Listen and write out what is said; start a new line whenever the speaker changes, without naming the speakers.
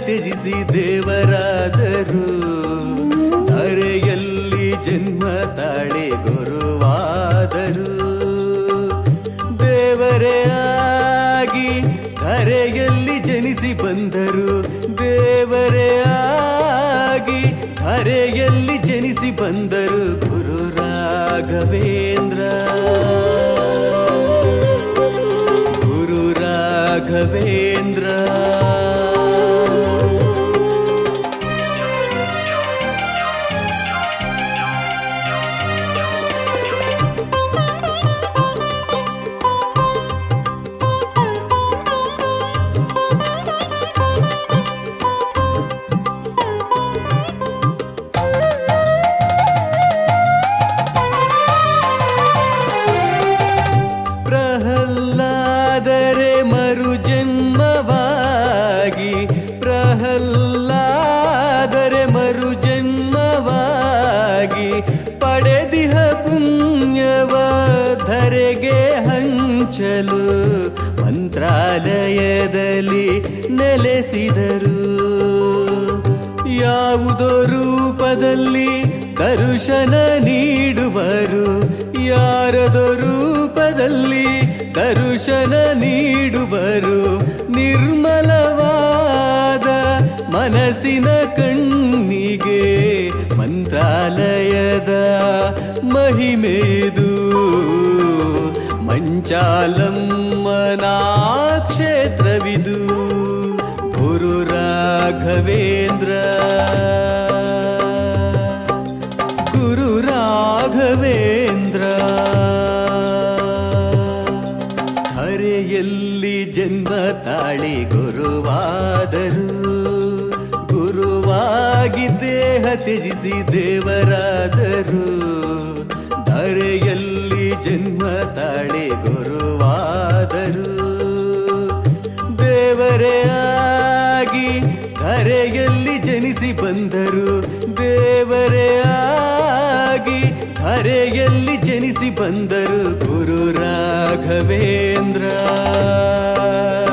ತ್ಯಜಿಸಿ ದೇವರಾದರು ಧರೆಯಲ್ಲಿ ಜನ್ಮ ತಾಳಿ ಗುರುವಾದರು ದೇವರೇ ಆಗಿ ಧರೆಯಲ್ಲಿ ಜನಿಸಿ ಬಂದರು ದೇವರೇ ಆಗಿ ಧರೆಯಲ್ಲಿ ಜನಿಸಿ ಬಂದರು ಗುರು ರಾಘವೇಂದ್ರ ಗುರು ರಾಘವೇಂದ್ರ ಪ್ರಹ್ಲಾದರೆ ಮರು ಜನ್ಮವಾಗಿ ಪ್ರಹ್ಲಾದರೆ ಮರು ಜನ್ಮವಾಗಿ ಪಡೆದಿಹ ಪುಣ್ಯವ ಧರೆಗೆ ಹಂಚಲು ಮಂತ್ರಾಲಯದಲ್ಲಿ ನೆಲೆಸಿದರು ಯಾವುದೋ ರೂಪದಲ್ಲಿ ದರ್ಶನ ನೀಡುವರು ಯಾರದೋ ರೂಪದಲ್ಲಿ ದರ್ಶನ ನೀಡುವರು ನಿರ್ಮಲವಾದ ಮನಸ್ಸಿನ ಕಣ್ಣಿಗೆ ಮಂತ್ರಾಲಯದ ಮಹಿಮೆದು ಮಂಚಾಲಮ್ಮನ ಕ್ಷೇತ್ರವಿದು ಗುರು ರಾಘವೇಂದ್ರ ಗುರು ರಾಘವೇಂದ್ರ ಧರೆಯಲ್ಲಿ ಜನ್ಮ ತಾಳಿ ಗುರುವಾದರು ಗುರುವಾಗಿ ದೇಹ ತ್ಯಜಿಸಿ ದೇವರಾದರು ಧರೆಯಲ್ಲಿ ಜನ್ಮ ತಾಳಿ ಗುರುವಾದರು ದೇವರೇ ಆಗಿ ಧರೆಯಲ್ಲಿ ಜನಿಸಿ ಬಂದರು ದೇವರೇ ಆಗಿ ಧರೆಯಲ್ಲಿ ಜನಿಸಿ ಬಂದರು ಗುರು ರಾಘವೇಂದ್ರ